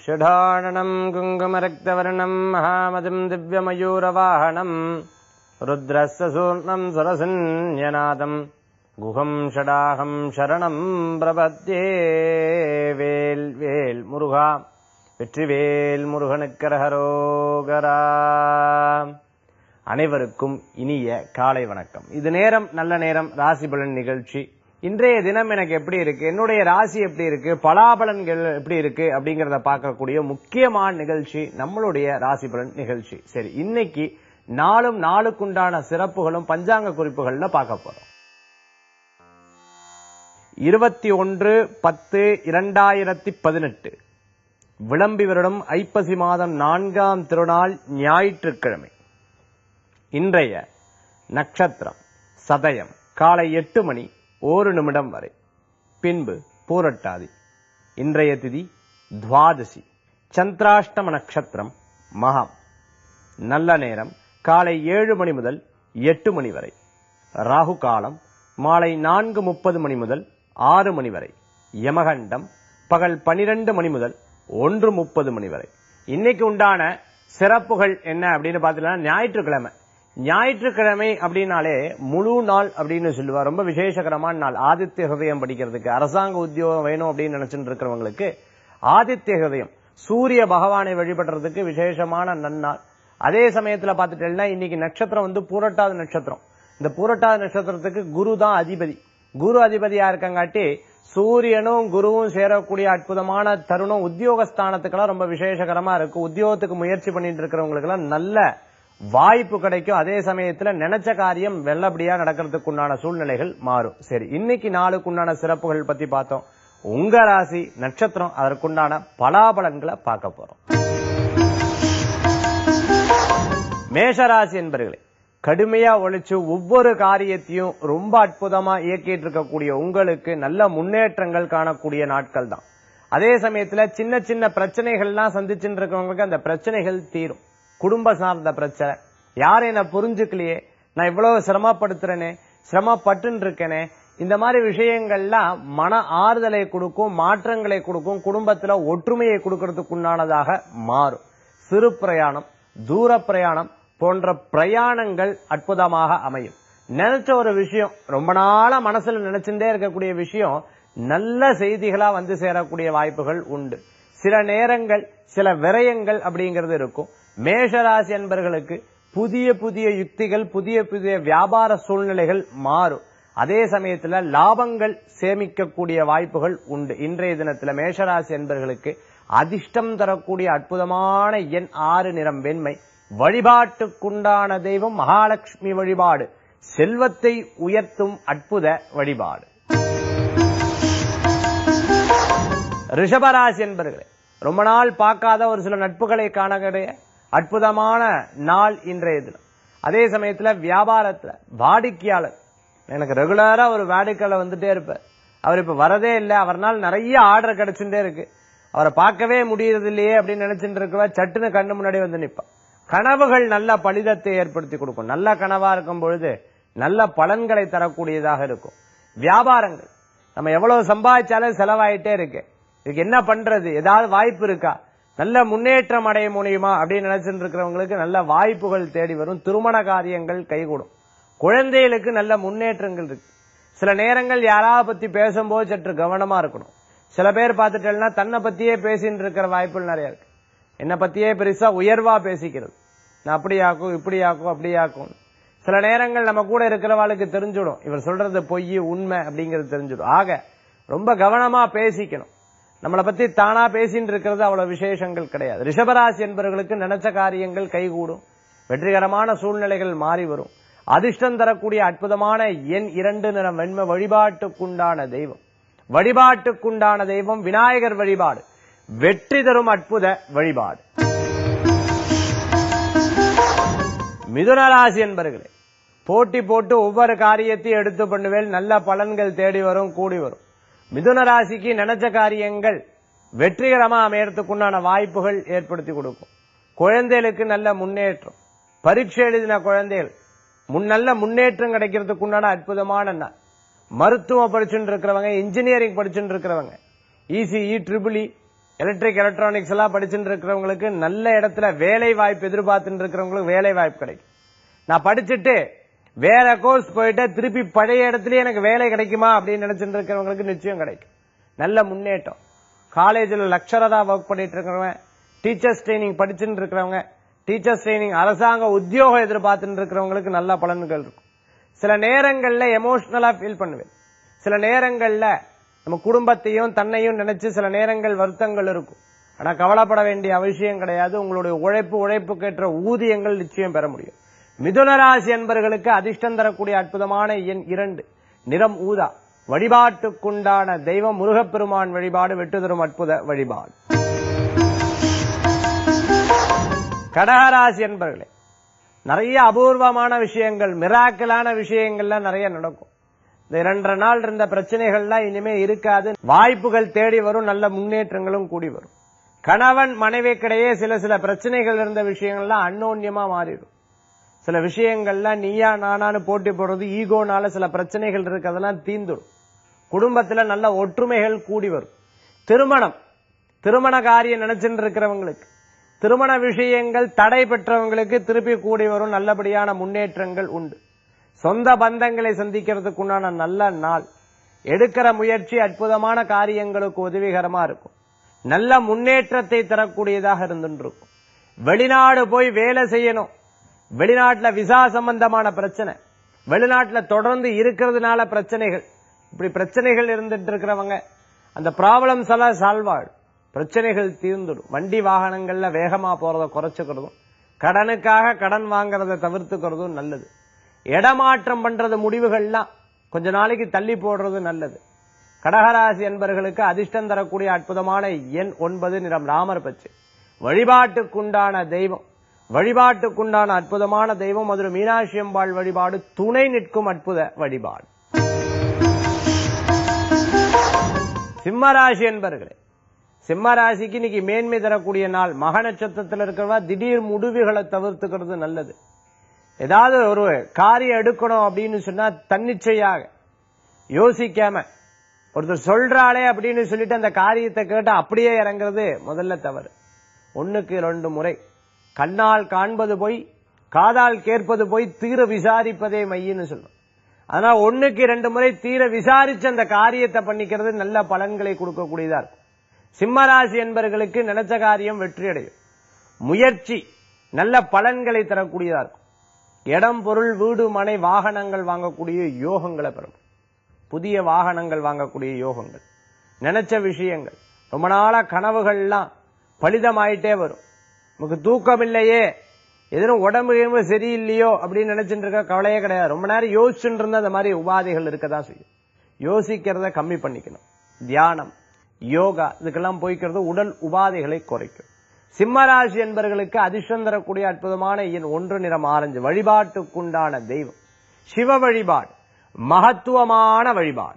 षडाननम् कुङ्कुमरक्तवर्णम् महामतिम् दिव्यमयूरवाहनम् रुद्रस्य सूर्णम् सुरसन्यनादम् குகம் ஷடாகம் சரணம் பிரபத்தே வேல் வேல் முருகா வெற்றிவேல் முருகனுக்கரகரோகரா அனைவருக்கும் இனிய காலை வணக்கம் இது நேரம் நல்ல நேரம் ராசி பலன் நிகழ்ச்சி இன்றைய தினம் எனக்கு எப்படி இருக்கு என்னுடைய ராசி எப்படி இருக்கு பலாபலன்கள் எப்படி இருக்கு அப்படிங்கறத பார்க்கக்கூடிய முக்கியமான நிகழ்ச்சி நம்மளுடைய ராசி பலன் நிகழ்ச்சி சரி இன்னைக்கு நாளும் நாளுக்குண்டான சிறப்புகளும் பஞ்சாங்க குறிப்புகள்ல பார்க்க போறோம் இருபத்தி ஒன்று பத்து இரண்டாயிரத்தி பதினெட்டு விளம்பி வருடம் ஐப்பசி மாதம் நான்காம் திருநாள் ஞாயிற்றுக்கிழமை இன்றைய நட்சத்திரம் சதயம் காலை எட்டு மணி ஒரு நிமிடம் வரை பின்பு பூரட்டாதி இன்றைய திதி துவாதசி சந்திராஷ்டம நட்சத்திரம் மகம் நல்ல நேரம் காலை ஏழு மணி முதல் எட்டு மணி வரை ராகு காலம் மாலை நான்கு முப்பது மணி முதல் ஆறு மணி வரை யமகண்டம் பகல் பனிரெண்டு மணி முதல் ஒன்று முப்பது மணி வரை இன்னைக்கு உண்டான சிறப்புகள் என்ன அப்படின்னு பாத்தீங்கன்னா ஞாயிற்றுக்கிழமை ஞாயிற்றுக்கிழமை அப்படின்னாலே முழு நாள் அப்படின்னு சொல்லுவா ரொம்ப விசேஷகரமான நாள் ஆதித்ய ஹிருதயம் படிக்கிறதுக்கு அரசாங்க உத்தியோகம் வேணும் அப்படின்னு நினைச்சிட்டு இருக்கிறவங்களுக்கு ஆதித்ய ஹிருதயம் சூரிய பகவானை வழிபடுறதுக்கு விசேஷமான நன்னாள் அதே சமயத்துல பாத்துட்டேன்னா இன்னைக்கு நட்சத்திரம் வந்து பூரட்டாத நட்சத்திரம் இந்த பூரட்டாத நட்சத்திரத்துக்கு குரு தான் அதிபதி குரு அதிபதியா இருக்கங்காட்டி சூரியனும் குருவும் சேரக்கூடிய அற்புதமான தருணம் உத்தியோகஸ்தானத்துக்கெல்லாம் ரொம்ப விசேஷகரமா இருக்கு உத்தியோகத்துக்கு முயற்சி பண்ணிட்டு இருக்கிறவங்களுக்கு எல்லாம் நல்ல வாய்ப்பு கிடைக்கும் அதே சமயத்துல நினைச்ச காரியம் வெள்ளபடியா நடக்கிறதுக்கு உண்டான சூழ்நிலைகள் மாறும் சரி இன்னைக்கு நாளுக்கு உண்டான சிறப்புகள் பத்தி பார்த்தோம் உங்க ராசி நட்சத்திரம் அதற்குண்டான பலாபலன்களை பார்க்க போறோம் மேஷராசி என்பர்களே கடுமையா உழைச்சு ஒவ்வொரு காரியத்தையும் ரொம்ப அற்புதமா இயக்கிட்டு இருக்கக்கூடிய உங்களுக்கு நல்ல முன்னேற்றங்கள் காணக்கூடிய நாட்கள் தான் அதே சமயத்துல சின்ன சின்ன பிரச்சனைகள்லாம் சந்திச்சுட்டு இருக்கவங்களுக்கு அந்த பிரச்சனைகள் தீரும் குடும்ப சார்ந்த பிரச்சனை யாரும் என்ன புரிஞ்சுக்கலையே நான் இவ்வளவு சிரமப்படுத்துறேனே சிரமப்பட்டு இருக்கேனே இந்த மாதிரி விஷயங்கள்லாம் மன ஆறுதலை கொடுக்கும் மாற்றங்களை கொடுக்கும் குடும்பத்துல ஒற்றுமையை கொடுக்கறதுக்கு உண்டானதாக மாறும் சிறு பிரயாணம் தூர பிரயாணம் போன்ற பிரயாணங்கள் அற்புதமாக அமையும் நினைச்ச ஒரு விஷயம் ரொம்ப நாளா மனசுல நினைச்சுட்டே இருக்கக்கூடிய விஷயம் நல்ல செய்திகளா வந்து சேரக்கூடிய வாய்ப்புகள் உண்டு சில நேரங்கள் சில விரயங்கள் அப்படிங்கிறது இருக்கும் மேஷராசி என்பர்களுக்கு புதிய புதிய யுக்திகள் புதிய புதிய வியாபார சூழ்நிலைகள் மாறும் அதே சமயத்துல லாபங்கள் சேமிக்கக்கூடிய வாய்ப்புகள் உண்டு இன்றைய தினத்துல மேஷராசி என்பர்களுக்கு அதிர்ஷ்டம் தரக்கூடிய அற்புதமான எண் ஆறு நிறம் வெண்மை வழிபாட்டுக்குண்டான தெய்வம் மகாலட்சுமி வழிபாடு செல்வத்தை உயர்த்தும் அற்புத வழிபாடு ரிஷபராசி என்பர்களே ரொம்ப நாள் பார்க்காத ஒரு சில நட்புகளை காணக்கூடிய அற்புதமான நாள் இன்றைய தினம் அதே சமயத்துல வியாபாரத்துல வாடிக்கையாளர் எனக்கு ரெகுலரா ஒரு வாடிக்கையாளர் வந்துட்டே இருப்பார் அவர் இப்ப வரதே இல்லை அவர்னால் நிறைய ஆர்டர் கிடைச்சுட்டே இருக்கு அவரை பார்க்கவே முடியறது இல்லையே அப்படின்னு நினைச்சிட்டு இருக்கவ சட்டுன்னு கண்ணு முன்னாடி வந்து நிப்பான் கனவுகள் நல்ல பலிதத்தை ஏற்படுத்தி கொடுக்கும் நல்ல கனவா இருக்கும் பொழுது நல்ல பலன்களை தரக்கூடியதாக இருக்கும் வியாபாரங்கள் நம்ம எவ்வளவு சம்பாதிச்சாலும் செலவாயிட்டே இருக்கு இதுக்கு என்ன பண்றது ஏதாவது வாய்ப்பு இருக்கா நல்ல முன்னேற்றம் அடைய முடியுமா அப்படின்னு நினைச்சிட்டு இருக்கிறவங்களுக்கு நல்ல வாய்ப்புகள் தேடி வரும் திருமண காரியங்கள் கைகூடும் குழந்தைகளுக்கு நல்ல முன்னேற்றங்கள் இருக்கு சில நேரங்கள் யாராவது பத்தி பேசும்போது சற்று கவனமா இருக்கணும் சில பேர் பார்த்துட்டேன்னா தன்னை பத்தியே பேசிட்டு இருக்கிற வாய்ப்புகள் நிறைய இருக்கு என்னை பத்தியே பெருசா உயர்வா பேசிக்கிறது நான் அப்படியாக்கும் இப்படியாக்கும் அப்படியாக்கும் சில நேரங்கள் நம்ம கூட இருக்கிறவாளுக்கு தெரிஞ்சிடும் இவர் சொல்றது பொய் உண்மை அப்படிங்கிறது தெரிஞ்சிடும் ஆக ரொம்ப கவனமா பேசிக்கணும் நம்மளை பத்தி தானா பேசிட்டு இருக்கிறது அவ்வளவு விசேஷங்கள் கிடையாது ரிஷபராசி என்பவர்களுக்கு நினைச்ச காரியங்கள் கைகூடும் வெற்றிகரமான சூழ்நிலைகள் மாறி வரும் அதிர்ஷ்டம் தரக்கூடிய அற்புதமான எண் இரண்டு நிறம் வெண்மை வழிபாட்டுக்குண்டான தெய்வம் வழிபாட்டுக்குண்டான தெய்வம் விநாயகர் வழிபாடு வெற்றி தரும் அற்புத வழிபாடு மிதுனராசி என்பர்களே போட்டி போட்டு ஒவ்வொரு காரியத்தையும் எடுத்து பண்ணுவேல் நல்ல பலன்கள் தேடி வரும் கூடி வரும் மிதுன ராசிக்கு நினைச்ச காரியங்கள் வெற்றிகரமா அமையறதுக்குண்டான வாய்ப்புகள் ஏற்படுத்தி கொடுக்கும் குழந்தைகளுக்கு நல்ல முன்னேற்றம் பரீட்சை எழுதின குழந்தைகள் முன் நல்ல முன்னேற்றம் கிடைக்கிறதுக்கு உண்டான அற்புதமான நாள் மருத்துவம் படிச்சுட்டு இருக்கிறவங்க இன்ஜினியரிங் படிச்சுட்டு இருக்கிறவங்க இசிஇ ட்ரிபிள் எலக்ட்ரிக் எலக்ட்ரானிக்ஸ் எல்லாம் படிச்சுட்டு இருக்கிறவங்களுக்கு நல்ல இடத்துல வேலை வாய்ப்பு எதிர்பார்த்துட்டு இருக்கிறவங்களுக்கு வேலை வாய்ப்பு கிடைக்கும் நான் படிச்சுட்டு வேற கோர்ஸ் போயிட்டு திருப்பி பழைய இடத்துலயே எனக்கு வேலை கிடைக்குமா அப்படின்னு நினைச்சிட்டு இருக்கிறவங்களுக்கு நிச்சயம் கிடைக்கும் நல்ல முன்னேற்றம் காலேஜில் லெக்சரரா ஒர்க் பண்ணிட்டு இருக்கிறவங்க டீச்சர்ஸ் ட்ரைனிங் படிச்சுட்டு இருக்கிறவங்க டீச்சர்ஸ் ட்ரைனிங் அரசாங்க உத்தியோகம் எதிர்பார்த்துட்டு இருக்கிறவங்களுக்கு நல்ல பலன்கள் இருக்கும் சில நேரங்கள்ல எமோஷனலா ஃபீல் பண்ணுவேன் சில நேரங்கள்ல நம்ம குடும்பத்தையும் தன்னையும் நினைச்சு சில நேரங்கள் வருத்தங்கள் இருக்கும் ஆனா கவலைப்பட வேண்டிய அவசியம் கிடையாது உங்களுடைய உழைப்பு உழைப்புக்கேற்ற ஊதியங்கள் நிச்சயம் பெற முடியும் மிதுனராசி என்பவர்களுக்கு அதிர்ஷ்டம் தரக்கூடிய அற்புதமான எண் இரண்டு நிறம் ஊதா வழிபாட்டுக்குண்டான தெய்வம் முருகப்பெருமான் வழிபாடு வெட்டு தரும் அற்புத வழிபாடு கடகராசி என்பவர்களே நிறைய அபூர்வமான விஷயங்கள் மிராக்கலான விஷயங்கள்லாம் நிறைய நடக்கும் இந்த இரண்டரை நாள் இருந்த பிரச்சனைகள்லாம் இனிமே இருக்காது வாய்ப்புகள் தேடி வரும் நல்ல முன்னேற்றங்களும் கூடி வரும் கணவன் மனைவிக்கிடையே சில சில பிரச்சனைகள் இருந்த விஷயங்கள்லாம் அன்னோன்யமா மாறிடும் சில விஷயங்கள்லாம் நீயா நானான்னு போட்டி போடுறது ஈகோனால சில பிரச்சனைகள் இருக்கு அதெல்லாம் தீந்துடும் குடும்பத்துல நல்ல ஒற்றுமைகள் கூடி வரும் திருமணம் திருமண காரியம் நினைச்சுட்டு இருக்கிறவங்களுக்கு திருமண விஷயங்கள் தடை பெற்றவங்களுக்கு திருப்பி கூடி வரும் நல்லபடியான முன்னேற்றங்கள் உண்டு சொந்த பந்தங்களை சந்திக்கிறதுக்கு உண்டான நல்ல நாள் எடுக்கிற முயற்சி அற்புதமான காரியங்களுக்கு உதவிகரமா இருக்கும் நல்ல முன்னேற்றத்தை தரக்கூடியதாக இருந்துட்டு இருக்கும் வெளிநாடு போய் வேலை செய்யணும் வெளிநாட்டுல விசா சம்பந்தமான பிரச்சனை வெளிநாட்டுல தொடர்ந்து இருக்கிறதுனால பிரச்சனைகள் இப்படி பிரச்சனைகள் இருந்துட்டு இருக்கிறவங்க அந்த ப்ராப்ளம்ஸ் எல்லாம் சால்வ் ஆகும் பிரச்சனைகள் தீர்ந்துடும் வண்டி வாகனங்கள்ல வேகமா போறதை குறைச்சுக்கிறதும் கடனுக்காக கடன் வாங்குறதை தவிர்த்துக்கிறதும் நல்லது இடமாற்றம் பண்றது முடிவுகள்லாம் கொஞ்ச நாளைக்கு தள்ளி போடுறது நல்லது கடகராசி என்பவர்களுக்கு அதிர்ஷ்டம் தரக்கூடிய அற்புதமான எண் ஒன்பது நிறம் ராமர் பச்சை வழிபாட்டுக்குண்டான தெய்வம் வழிபாட்டுக்குண்டான அற்புதமான தெய்வம் மதுரை மீனாட்சி அம்பாள் வழிபாடு துணை நிற்கும் அற்புத வழிபாடு சிம்மராசி என்பர்களே சிம்மராசிக்கு இன்னைக்கு மேன்மை தரக்கூடிய நாள் மக நட்சத்திரத்தில் இருக்கிறவா திடீர் முடிவுகளை தவிர்த்துக்கிறது நல்லது ஏதாவது ஒரு காரியம் எடுக்கணும் அப்படின்னு சொன்னா தன்னிச்சையாக யோசிக்காம ஒருத்தர் சொல்றாளே அப்படின்னு சொல்லிட்டு அந்த காரியத்தை கேட்டு அப்படியே இறங்குறது முதல்ல தவறு ஒண்ணுக்கு ரெண்டு முறை கண்ணால் காண்பது போய் காதால் கேட்பது போய் தீர விசாரிப்பதே மையின்னு சொல்லும் ஆனா ஒண்ணுக்கு ரெண்டு முறை தீர விசாரிச்சு அந்த காரியத்தை பண்ணிக்கிறது நல்ல பலன்களை கொடுக்கக்கூடியதா இருக்கும் சிம்மராசி என்பவர்களுக்கு நினைச்ச காரியம் வெற்றி அடையும் முயற்சி நல்ல பலன்களை தரக்கூடியதா இருக்கும் இடம் பொருள் வீடு மனை வாகனங்கள் வாங்கக்கூடிய யோகங்களை பெறும் புதிய வாகனங்கள் வாங்கக்கூடிய யோகங்கள் நினைச்ச விஷயங்கள் ரொம்ப நாளா கனவுகள்லாம் பலிதமாயிட்டே வரும் நமக்கு தூக்கம் இல்லையே எதுவும் உடம்பு கிடம்பு சரியில்லையோ அப்படின்னு நினைச்சிட்டு இருக்க கவலையே கிடையாது ரொம்ப நேரம் யோசிச்சுட்டு இருந்தா அந்த மாதிரி உபாதைகள் இருக்கதான் செய்யும் யோசிக்கிறத கம்மி பண்ணிக்கணும் தியானம் யோகா இதுக்கெல்லாம் போய்க்கிறது உடல் உபாதைகளை குறைக்கும் சிம்மராசி என்பவர்களுக்கு அதிர்ஷ்டம் தரக்கூடிய அற்புதமான எண் ஒன்று நிறம் ஆரஞ்சு வழிபாட்டுக்குண்டான தெய்வம் சிவ வழிபாடு மகத்துவமான வழிபாடு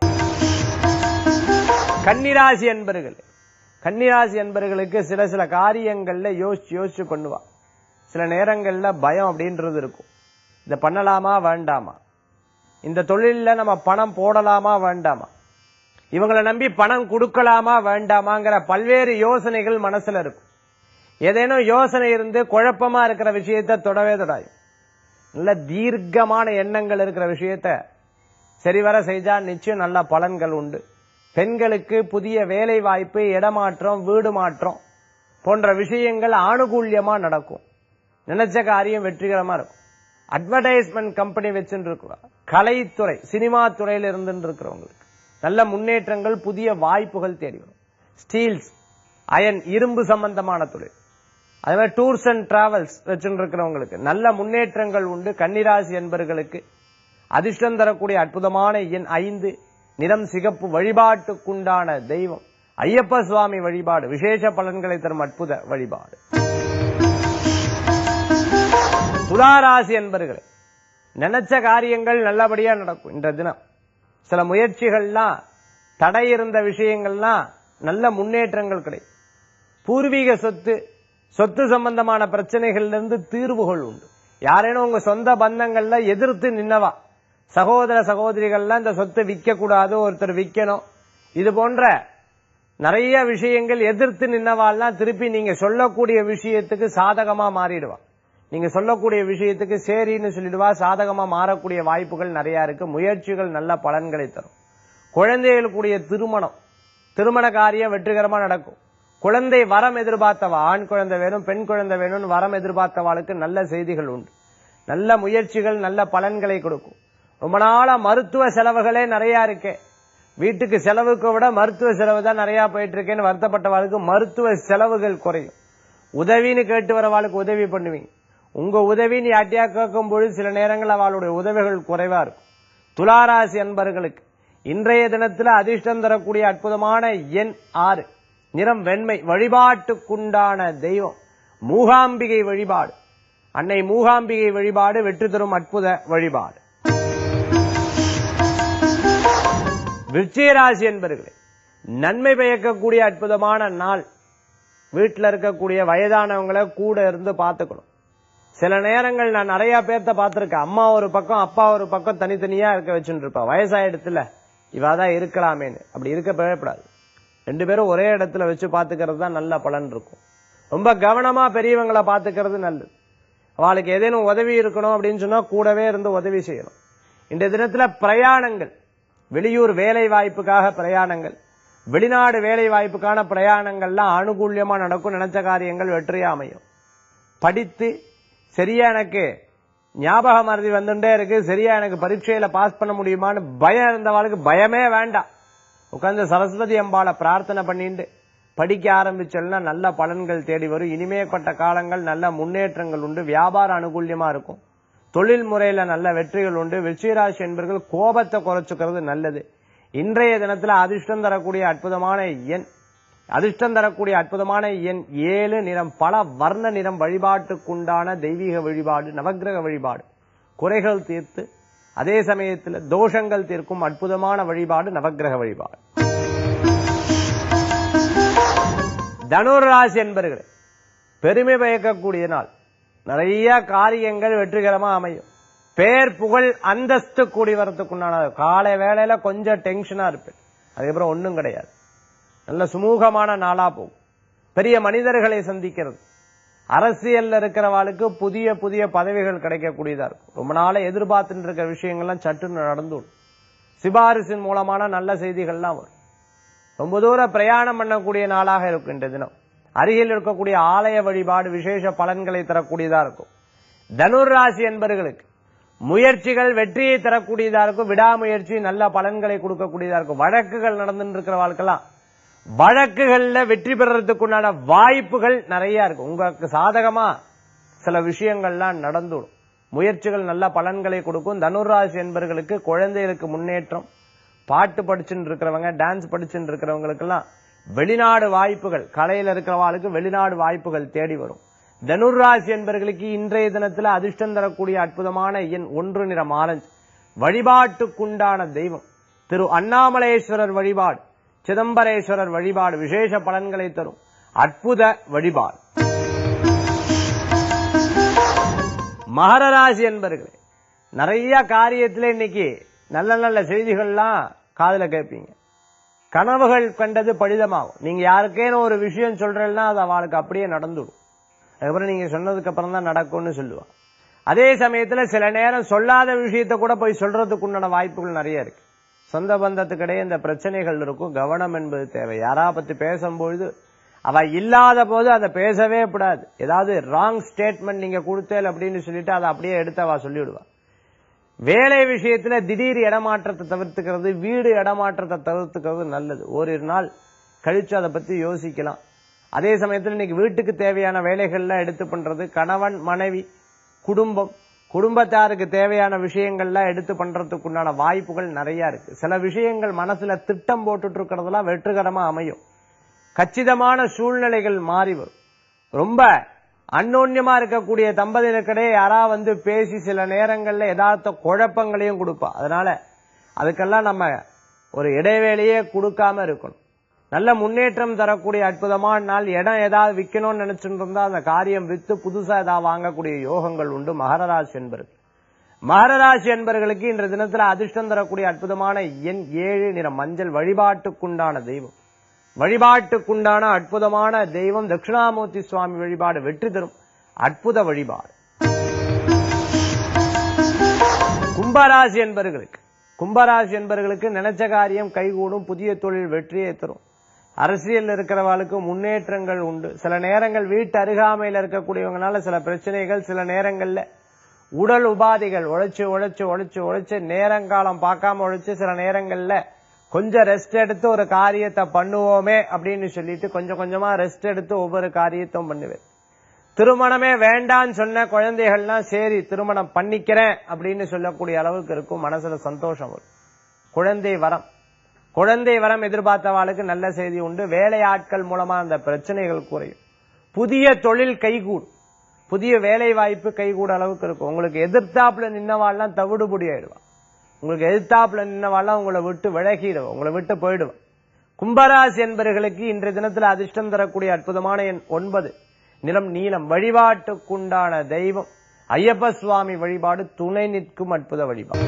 கன்னிராசி என்பர்கள் கன்னிராசி என்பர்களுக்கு சில சில காரியங்கள்ல யோசிச்சு யோசிச்சு பண்ணுவா சில நேரங்கள்ல பயம் அப்படின்றது இருக்கும் இதை பண்ணலாமா வேண்டாமா இந்த தொழில்ல நம்ம பணம் போடலாமா வேண்டாமா இவங்களை நம்பி பணம் கொடுக்கலாமா வேண்டாமாங்கிற பல்வேறு யோசனைகள் மனசுல இருக்கும் ஏதேனும் யோசனை இருந்து குழப்பமா இருக்கிற விஷயத்த தொடவே தொடாது நல்ல தீர்க்கமான எண்ணங்கள் இருக்கிற விஷயத்த சரிவர செஞ்சா நிச்சயம் நல்ல பலன்கள் உண்டு பெண்களுக்கு புதிய வேலை வாய்ப்பு இடமாற்றம் வீடு மாற்றம் போன்ற விஷயங்கள் ஆணுகூல்யமா நடக்கும் நினைச்ச காரியம் வெற்றிகரமா இருக்கும் அட்வர்டைஸ்மெண்ட் கம்பெனி வச்சுட்டு இருக்கிறோம் கலைத்துறை சினிமா துறையில இருந்து இருக்கிறவங்களுக்கு நல்ல முன்னேற்றங்கள் புதிய வாய்ப்புகள் தேடி வரும் ஸ்டீல்ஸ் அயன் இரும்பு சம்பந்தமான தொழில் அதே மாதிரி டூர்ஸ் அண்ட் டிராவல்ஸ் வச்சுட்டு இருக்கிறவங்களுக்கு நல்ல முன்னேற்றங்கள் உண்டு கன்னிராசி என்பர்களுக்கு அதிர்ஷ்டம் தரக்கூடிய அற்புதமான எண் ஐந்து நிறம் சிகப்பு வழிபாட்டுக்குண்டான தெய்வம் ஐயப்ப சுவாமி வழிபாடு விசேஷ பலன்களை தரும் அற்புத வழிபாடு துளாராசி என்பர்களே நினைச்ச காரியங்கள் நல்லபடியா நடக்கும் இன்ற தினம் சில முயற்சிகள்லாம் தடை இருந்த விஷயங்கள்லாம் நல்ல முன்னேற்றங்கள் கிடைக்கும் பூர்வீக சொத்து சொத்து சம்பந்தமான பிரச்சனைகள்ல இருந்து தீர்வுகள் உண்டு யாரேனும் உங்க சொந்த பந்தங்கள்ல எதிர்த்து நின்னவா சகோதர சகோதரிகள்லாம் இந்த சொத்தை விற்க கூடாது ஒருத்தர் விற்கணும் இது போன்ற நிறைய விஷயங்கள் எதிர்த்து நின்னவாள்லாம் திருப்பி நீங்க சொல்லக்கூடிய விஷயத்துக்கு சாதகமா மாறிடுவா நீங்க சொல்லக்கூடிய விஷயத்துக்கு சரின்னு சொல்லிடுவா சாதகமா மாறக்கூடிய வாய்ப்புகள் நிறைய இருக்கு முயற்சிகள் நல்ல பலன்களை தரும் குழந்தைகளுக்குடைய திருமணம் திருமண காரியம் வெற்றிகரமா நடக்கும் குழந்தை வரம் எதிர்பார்த்தவா ஆண் குழந்தை வேணும் பெண் குழந்தை வேணும்னு வரம் எதிர்பார்த்தவாளுக்கு நல்ல செய்திகள் உண்டு நல்ல முயற்சிகள் நல்ல பலன்களை கொடுக்கும் ரொம்ப நாளா மருத்துவ செலவுகளே நிறைய இருக்கே வீட்டுக்கு செலவுக்கு விட மருத்துவ செலவு தான் நிறைய போயிட்டு இருக்கேன்னு வருத்தப்பட்டவாளுக்கு மருத்துவ செலவுகள் குறையும் உதவின்னு கேட்டு வரவாளுக்கு உதவி பண்ணுவீங்க உங்க உதவின்னு யாட்டியா கேட்கும் பொழுது சில நேரங்கள் அவளுடைய உதவிகள் குறைவா இருக்கும் துளாராசி அன்பர்களுக்கு இன்றைய தினத்துல அதிர்ஷ்டம் தரக்கூடிய அற்புதமான எண் ஆறு நிறம் வெண்மை வழிபாட்டுக்குண்டான தெய்வம் மூகாம்பிகை வழிபாடு அன்னை மூகாம்பிகை வழிபாடு வெற்றி தரும் அற்புத வழிபாடு விருச்சிகராசி என்பர்களே நன்மை பயக்கக்கூடிய அற்புதமான நாள் வீட்டில் இருக்கக்கூடிய வயதானவங்களை கூட இருந்து பார்த்துக்கணும் சில நேரங்கள் நான் நிறைய பேர்த்த பார்த்திருக்கேன் அம்மா ஒரு பக்கம் அப்பா ஒரு பக்கம் தனித்தனியா இருக்க வச்சுட்டு இருப்பா வயசாயிடுத்துல இவாதான் இருக்கலாமேன்னு அப்படி இருக்க பயப்படாது ரெண்டு பேரும் ஒரே இடத்துல வச்சு பாத்துக்கிறது தான் நல்ல பலன் இருக்கும் ரொம்ப கவனமா பெரியவங்களை பாத்துக்கிறது நல்லது அவளுக்கு ஏதேனும் உதவி இருக்கணும் அப்படின்னு சொன்னா கூடவே இருந்து உதவி செய்யணும் இந்த தினத்துல பிரயாணங்கள் வெளியூர் வேலை வாய்ப்புக்காக பிரயாணங்கள் வெளிநாடு வேலை வாய்ப்புக்கான பிரயாணங்கள்லாம் அனுகூல்யமா நடக்கும் நினைச்ச காரியங்கள் வெற்றியா அமையும் படித்து சரியா எனக்கு ஞாபக மறதி வந்துட்டே இருக்கு சரியா எனக்கு பரீட்சையில பாஸ் பண்ண முடியுமான்னு பயம் இருந்தவாளுக்கு பயமே வேண்டாம் உட்கார்ந்து சரஸ்வதி அம்பாளை பிரார்த்தனை பண்ணிட்டு படிக்க ஆரம்பிச்சோம்னா நல்ல பலன்கள் தேடி வரும் இனிமேற்பட்ட காலங்கள் நல்ல முன்னேற்றங்கள் உண்டு வியாபார அனுகூல்யமா இருக்கும் தொழில் முறையில நல்ல வெற்றிகள் உண்டு விருச்சிகராசி என்பர்கள் கோபத்தை குறைச்சுக்கிறது நல்லது இன்றைய தினத்துல அதிர்ஷ்டம் தரக்கூடிய அற்புதமான எண் அதிர்ஷ்டம் தரக்கூடிய அற்புதமான எண் ஏழு நிறம் பல வர்ண நிறம் வழிபாட்டுக்குண்டான தெய்வீக வழிபாடு நவக்கிரக வழிபாடு குறைகள் தீர்த்து அதே சமயத்தில் தோஷங்கள் தீர்க்கும் அற்புதமான வழிபாடு நவக்கிரக வழிபாடு தனுர் ராசி என்பர்களே பெருமை பயக்கக்கூடிய நாள் நிறைய காரியங்கள் வெற்றிகரமா அமையும் பேர் புகழ் அந்தஸ்து கூடி வரத்துக்குண்டான காலை வேளையில கொஞ்சம் டென்ஷனா இருப்பேன் அதுக்கப்புறம் ஒண்ணும் கிடையாது நல்ல சுமூகமான நாளா போகும் பெரிய மனிதர்களை சந்திக்கிறது அரசியல்ல இருக்கிறவாளுக்கு புதிய புதிய பதவிகள் கிடைக்கக்கூடியதா இருக்கும் ரொம்ப நாளா எதிர்பார்த்துட்டு இருக்கிற விஷயங்கள்லாம் சட்டுன்னு நடந்துடும் சிபாரிசின் மூலமான நல்ல செய்திகள்லாம் வரும் ரொம்ப தூரம் பிரயாணம் பண்ணக்கூடிய நாளாக இருக்கும் இந்த தினம் அருகில் இருக்கக்கூடிய ஆலய வழிபாடு விசேஷ பலன்களை தரக்கூடியதா இருக்கும் தனுர் ராசி என்பவர்களுக்கு முயற்சிகள் வெற்றியை தரக்கூடியதா இருக்கும் விடாமுயற்சி நல்ல பலன்களை கொடுக்கக்கூடியதா இருக்கும் வழக்குகள் நடந்துட்டு இருக்கிற வாழ்க்கெல்லாம் வழக்குகள்ல வெற்றி பெறறதுக்குண்டான வாய்ப்புகள் நிறைய இருக்கும் உங்களுக்கு சாதகமா சில விஷயங்கள்லாம் நடந்துடும் முயற்சிகள் நல்ல பலன்களை கொடுக்கும் தனுராசி என்பவர்களுக்கு குழந்தைகளுக்கு முன்னேற்றம் பாட்டு படிச்சுட்டு இருக்கிறவங்க டான்ஸ் படிச்சுட்டு இருக்கிறவங்களுக்கெல்லாம் வெளிநாடு வாய்ப்புகள் கலையில இருக்கிறவாளுக்கு வெளிநாடு வாய்ப்புகள் தேடி வரும் தனுராசி என்பவர்களுக்கு இன்றைய தினத்துல அதிர்ஷ்டம் தரக்கூடிய அற்புதமான எண் ஒன்று நிறம் ஆரஞ்சு வழிபாட்டுக்குண்டான தெய்வம் திரு அண்ணாமலேஸ்வரர் வழிபாடு சிதம்பரேஸ்வரர் வழிபாடு விசேஷ பலன்களை தரும் அற்புத வழிபாடு மகர ராசி என்பர்களே நிறைய காரியத்துல இன்னைக்கு நல்ல நல்ல செய்திகள்லாம் காதுல கேட்பீங்க கனவுகள் கண்டது பலிதமாகும் நீங்க யாருக்கேனும் ஒரு விஷயம் சொல்றேன்னா அது அவளுக்கு அப்படியே நடந்துடும் அதுக்கப்புறம் நீங்க சொன்னதுக்கு அப்புறம் தான் நடக்கும்னு சொல்லுவா அதே சமயத்துல சில நேரம் சொல்லாத விஷயத்த கூட போய் சொல்றதுக்கு உண்டான வாய்ப்புகள் நிறைய இருக்கு சொந்த பந்தத்துக்கிடையே இந்த பிரச்சனைகள் இருக்கும் கவனம் என்பது தேவை யாரா பத்தி பேசும்பொழுது அவ இல்லாத போது அதை பேசவே கூடாது ஏதாவது ராங் ஸ்டேட்மெண்ட் நீங்க கொடுத்தேல் அப்படின்னு சொல்லிட்டு அதை அப்படியே எடுத்து அவ சொல்லிவிடுவா வேலை விஷயத்துல திடீர் இடமாற்றத்தை தவிர்த்துக்கிறது வீடு இடமாற்றத்தை தவிர்த்துக்கிறது நல்லது ஓரிரு நாள் கழிச்சு அதை பத்தி யோசிக்கலாம் அதே சமயத்துல இன்னைக்கு வீட்டுக்கு தேவையான வேலைகள்லாம் எடுத்து பண்றது கணவன் மனைவி குடும்பம் குடும்பத்தாருக்கு தேவையான விஷயங்கள்லாம் எடுத்து பண்றதுக்கு உண்டான வாய்ப்புகள் நிறைய இருக்கு சில விஷயங்கள் மனசுல திட்டம் போட்டுட்டு இருக்கிறதெல்லாம் வெற்றிகரமா அமையும் கச்சிதமான சூழ்நிலைகள் மாறி வரும் ரொம்ப அன்னோன்யமா இருக்கக்கூடிய தம்பதியருக்கிடையே யாரா வந்து பேசி சில நேரங்கள்ல யதார்த்த குழப்பங்களையும் கொடுப்பா அதனால அதுக்கெல்லாம் நம்ம ஒரு இடைவேளையே கொடுக்காம இருக்கணும் நல்ல முன்னேற்றம் தரக்கூடிய அற்புதமான நாள் இடம் ஏதாவது விற்கணும்னு நினைச்சுட்டு இருந்தா அந்த காரியம் வித்து புதுசா ஏதாவது வாங்கக்கூடிய யோகங்கள் உண்டு மகரராசி என்பர்கள் மகரராசி என்பர்களுக்கு இன்ற தினத்துல அதிர்ஷ்டம் தரக்கூடிய அற்புதமான எண் ஏழு நிற மஞ்சள் வழிபாட்டுக்குண்டான தெய்வம் வழிபாட்டுக்குண்டான அற்புதமான தெய்வம் தட்சிணாமூர்த்தி சுவாமி வழிபாடு வெற்றி தரும் அற்புத வழிபாடு கும்பராசி என்பவர்களுக்கு கும்பராசி என்பவர்களுக்கு நினைச்ச காரியம் கைகூடும் புதிய தொழில் வெற்றியை தரும் அரசியல் இருக்கிறவர்களுக்கு முன்னேற்றங்கள் உண்டு சில நேரங்கள் வீட்டு அருகாமையில் இருக்கக்கூடியவங்களால சில பிரச்சனைகள் சில நேரங்கள்ல உடல் உபாதைகள் உழைச்சு உழைச்சு உழைச்சு உழைச்சு நேரங்காலம் பார்க்காம உழைச்சு சில நேரங்கள்ல கொஞ்சம் ரெஸ்ட் எடுத்து ஒரு காரியத்தை பண்ணுவோமே அப்படின்னு சொல்லிட்டு கொஞ்சம் கொஞ்சமா ரெஸ்ட் எடுத்து ஒவ்வொரு காரியத்தையும் பண்ணுவேன் திருமணமே வேண்டான்னு சொன்ன குழந்தைகள்லாம் சரி திருமணம் பண்ணிக்கிறேன் அப்படின்னு சொல்லக்கூடிய அளவுக்கு இருக்கும் மனசுல சந்தோஷம் வரும் குழந்தை வரம் குழந்தை வரம் எதிர்பார்த்தவாளுக்கு நல்ல செய்தி உண்டு வேலை ஆட்கள் மூலமா அந்த பிரச்சனைகள் குறையும் புதிய தொழில் கைகூடும் புதிய வேலை வாய்ப்பு கைகூட அளவுக்கு இருக்கும் உங்களுக்கு எதிர்த்தாப்புல நின்னவாள்லாம் தவிடுபடி ஆயிடுவா உங்களுக்கு எதிர்த்தாப்புல நின்னவாள்லாம் உங்களை விட்டு விலகிடுவா உங்களை விட்டு போயிடுவா கும்பராசி என்பவர்களுக்கு இன்றைய தினத்துல அதிர்ஷ்டம் தரக்கூடிய அற்புதமான எண் ஒன்பது நிலம் நீளம் வழிபாட்டுக்குண்டான தெய்வம் ஐயப்ப சுவாமி வழிபாடு துணை நிற்கும் அற்புத வழிபாடு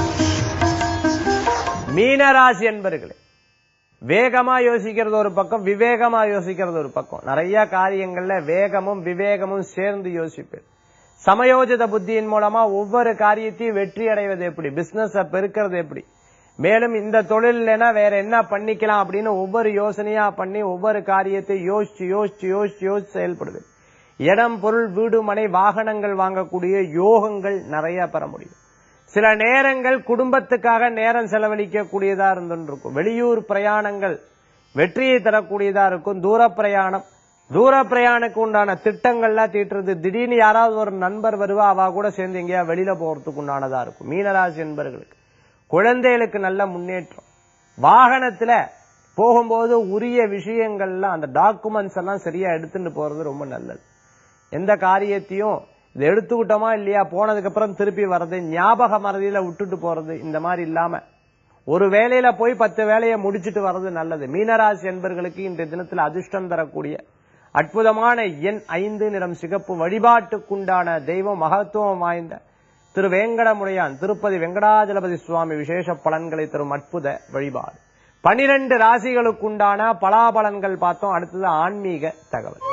மீனராசி என்பர்களே வேகமா யோசிக்கிறது ஒரு பக்கம் விவேகமா யோசிக்கிறது ஒரு பக்கம் நிறைய காரியங்கள்ல வேகமும் விவேகமும் சேர்ந்து யோசிப்பேன் சமயோஜித புத்தியின் மூலமா ஒவ்வொரு காரியத்தையும் வெற்றி அடைவது எப்படி பிசினஸ் பெருக்கிறது எப்படி மேலும் இந்த தொழில்னா வேற என்ன பண்ணிக்கலாம் அப்படின்னு ஒவ்வொரு யோசனையா பண்ணி ஒவ்வொரு காரியத்தை யோசிச்சு யோசிச்சு யோசிச்சு யோசிச்சு செயல்படுது இடம் பொருள் வீடு மனை வாகனங்கள் வாங்கக்கூடிய யோகங்கள் நிறைய பெற முடியும் சில நேரங்கள் குடும்பத்துக்காக நேரம் செலவழிக்க கூடியதா இருந்துருக்கும் வெளியூர் பிரயாணங்கள் வெற்றியை தரக்கூடியதா இருக்கும் தூர பிரயாணம் தூர பிரயாணுக்கு உண்டான திட்டங்கள்லாம் தீட்டுறது திடீர்னு யாராவது ஒரு நண்பர் வருவா அவ கூட சேர்ந்து எங்கேயா வெளியில போறதுக்கு உண்டானதா இருக்கும் மீனராசி என்பர்களுக்கு குழந்தைகளுக்கு நல்ல முன்னேற்றம் வாகனத்துல போகும்போது உரிய விஷயங்கள்லாம் அந்த டாக்குமெண்ட்ஸ் எல்லாம் சரியா எடுத்துட்டு போறது ரொம்ப நல்லது எந்த காரியத்தையும் இதை எடுத்துக்கிட்டோமா இல்லையா போனதுக்கு அப்புறம் திருப்பி வர்றது ஞாபக மறதியில விட்டுட்டு போறது இந்த மாதிரி இல்லாம ஒரு வேலையில போய் பத்து வேலையை முடிச்சிட்டு வர்றது நல்லது மீனராசி என்பர்களுக்கு இன்றைய தினத்தில் அதிர்ஷ்டம் தரக்கூடிய அற்புதமான எண் ஐந்து நிறம் சிகப்பு வழிபாட்டுக்குண்டான தெய்வம் மகத்துவம் வாய்ந்த திரு வேங்கடமுடையான் திருப்பதி வெங்கடாஜலபதி சுவாமி விசேஷ பலன்களை தரும் அற்புத வழிபாடு பனிரெண்டு ராசிகளுக்குண்டான பலாபலன்கள் பார்த்தோம் அடுத்தது ஆன்மீக தகவல்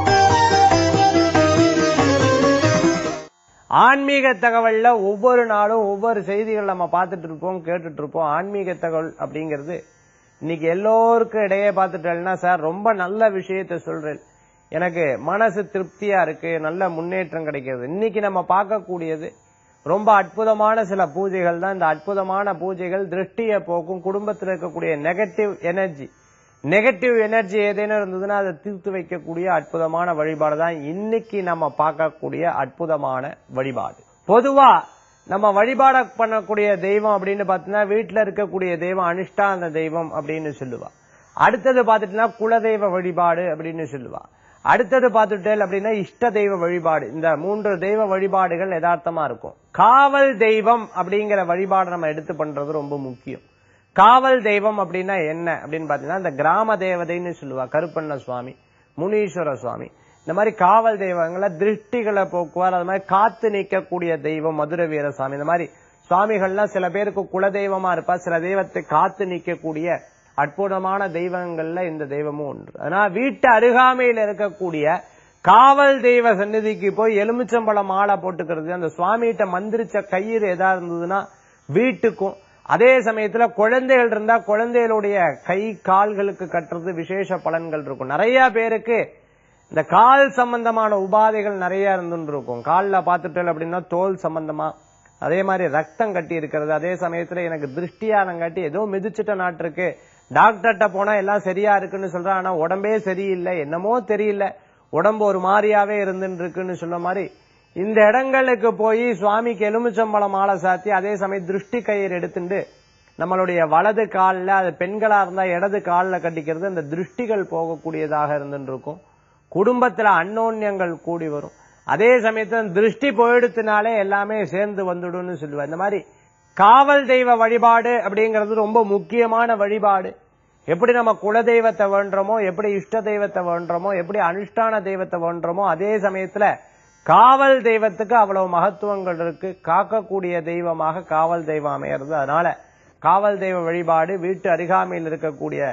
ஆன்மீக தகவல்ல ஒவ்வொரு நாளும் ஒவ்வொரு செய்திகள் நம்ம பார்த்துட்டு இருப்போம் கேட்டுட்டு இருப்போம் ஆன்மீக தகவல் அப்படிங்கிறது இன்னைக்கு எல்லோருக்கும் இடையே பார்த்துட்டேன்னா சார் ரொம்ப நல்ல விஷயத்த சொல்றேன் எனக்கு மனசு திருப்தியா இருக்கு நல்ல முன்னேற்றம் கிடைக்கிறது இன்னைக்கு நம்ம பார்க்கக்கூடியது ரொம்ப அற்புதமான சில பூஜைகள் தான் இந்த அற்புதமான பூஜைகள் திருஷ்டியை போக்கும் குடும்பத்தில் இருக்கக்கூடிய நெகட்டிவ் எனர்ஜி நெகட்டிவ் எனர்ஜி ஏதேனும் இருந்ததுன்னா அதை தீர்த்து வைக்கக்கூடிய அற்புதமான வழிபாடு தான் இன்னைக்கு நம்ம பார்க்கக்கூடிய அற்புதமான வழிபாடு பொதுவா நம்ம வழிபாட பண்ணக்கூடிய தெய்வம் அப்படின்னு பார்த்தீங்கன்னா வீட்டுல இருக்கக்கூடிய தெய்வம் அனுஷ்டான தெய்வம் அப்படின்னு சொல்லுவா அடுத்தது பார்த்துட்டுனா குலதெய்வ வழிபாடு அப்படின்னு சொல்லுவா அடுத்தது பார்த்துட்டேல் அப்படின்னா இஷ்ட தெய்வ வழிபாடு இந்த மூன்று தெய்வ வழிபாடுகள் யதார்த்தமா இருக்கும் காவல் தெய்வம் அப்படிங்கிற வழிபாடு நம்ம எடுத்து பண்றது ரொம்ப முக்கியம் காவல் தெய்வம் அப்படின்னா என்ன அப்படின்னு பாத்தீங்கன்னா இந்த கிராம தேவதைன்னு சொல்லுவா கருப்பண்ண சுவாமி முனீஸ்வர சுவாமி இந்த மாதிரி காவல் தெய்வங்களை திருஷ்டிகளை போக்குவார் அது மாதிரி காத்து நிற்கக்கூடிய தெய்வம் மதுர வீரசாமி இந்த மாதிரி சுவாமிகள்லாம் சில பேருக்கு குலதெய்வமா இருப்பா சில தெய்வத்தை காத்து நிற்கக்கூடிய அற்புதமான தெய்வங்கள்ல இந்த தெய்வமும் ஒன்று அதனால வீட்டு அருகாமையில் இருக்கக்கூடிய காவல் தெய்வ சந்நிதிக்கு போய் எலுமிச்சம்பழம் மாலை போட்டுக்கிறது அந்த சுவாமிகிட்ட மந்திரிச்ச கயிறு எதா இருந்ததுன்னா வீட்டுக்கும் அதே சமயத்துல குழந்தைகள் இருந்தா குழந்தைகளுடைய கை கால்களுக்கு கட்டுறது விசேஷ பலன்கள் இருக்கும் நிறைய பேருக்கு இந்த கால் சம்பந்தமான உபாதைகள் நிறைய இருந்துட்டு இருக்கும் கால்ல பார்த்துட்டேன் அப்படின்னா தோல் சம்பந்தமா அதே மாதிரி ரத்தம் கட்டி இருக்கிறது அதே சமயத்துல எனக்கு திருஷ்டியானங்காட்டி ஏதோ மிதிச்சிட்ட நாட்டிருக்கு டாக்டர்கிட்ட போனா எல்லாம் சரியா இருக்குன்னு சொல்றான் ஆனா உடம்பே சரியில்லை என்னமோ தெரியல உடம்பு ஒரு மாதிரியாவே இருந்துட்டு இருக்குன்னு சொன்ன மாதிரி இந்த இடங்களுக்கு போய் சுவாமிக்கு எலுமிச்சம்பழம் மாலை சாத்தி அதே சமயம் திருஷ்டி கயிறு எடுத்துட்டு நம்மளுடைய வலது காலில் அது பெண்களா இருந்தா இடது காலில் கட்டிக்கிறது அந்த திருஷ்டிகள் போகக்கூடியதாக இருந்துட்டு இருக்கும் குடும்பத்துல அன்னோன்யங்கள் கூடி வரும் அதே சமயத்துல திருஷ்டி போயிடுத்தினாலே எல்லாமே சேர்ந்து வந்துடும்னு சொல்லுவார் இந்த மாதிரி காவல் தெய்வ வழிபாடு அப்படிங்கிறது ரொம்ப முக்கியமான வழிபாடு எப்படி நம்ம குலதெய்வத்தை வேண்டுறோமோ எப்படி இஷ்ட தெய்வத்தை வேண்டுறோமோ எப்படி அனுஷ்டான தெய்வத்தை வேண்டுறோமோ அதே சமயத்துல காவல் தெய்வத்துக்கு அவ்வளவு மகத்துவங்கள் இருக்கு காக்கக்கூடிய தெய்வமாக காவல் தெய்வம் அமையிறது அதனால காவல் தெய்வ வழிபாடு வீட்டு அருகாமையில் இருக்கக்கூடிய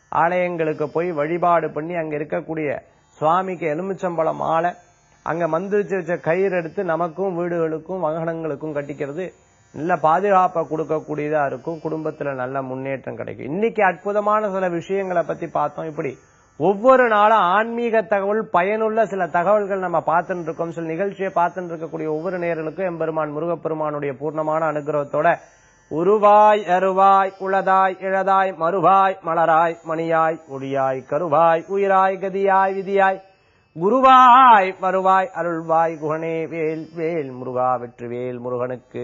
ஆலயங்களுக்கு போய் வழிபாடு பண்ணி அங்க இருக்கக்கூடிய சுவாமிக்கு எலுமிச்சம்பழம் மாலை அங்க மந்திரிச்சு வச்ச கயிறு எடுத்து நமக்கும் வீடுகளுக்கும் வாகனங்களுக்கும் கட்டிக்கிறது நல்ல பாதுகாப்பை கொடுக்கக்கூடியதா இருக்கும் குடும்பத்துல நல்ல முன்னேற்றம் கிடைக்கும் இன்னைக்கு அற்புதமான சில விஷயங்களை பத்தி பார்த்தோம் இப்படி ஒவ்வொரு நாளும் ஆன்மீக தகவல் பயனுள்ள சில தகவல்கள் நம்ம பார்த்துட்டு இருக்கோம் சில நிகழ்ச்சியை பார்த்துட்டு இருக்கக்கூடிய ஒவ்வொரு நேரலுக்கும் எம்பெருமான் முருகப்பெருமானுடைய பூர்ணமான அனுகிரகத்தோட உருவாய் அருவாய் உளதாய் இழதாய் மறுவாய் மலராய் மணியாய் ஒளியாய் கருவாய் உயிராய் கதியாய் விதியாய் குருவாய் வருவாய் அருள்வாய் குகனே வேல் வேல் முருகா வெற்றிவேல் முருகனுக்கு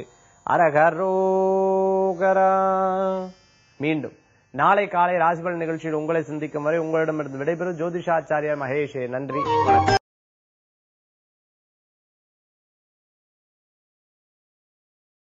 அரகரோகரா மீண்டும் நாளை காலை ராசிபலன் நிகழ்ச்சியில் உங்களை சந்திக்கும் வரை உங்களிடமிருந்து விடைபெறும் ஜோதிஷாச்சாரியா மகேஷே நன்றி வணக்கம்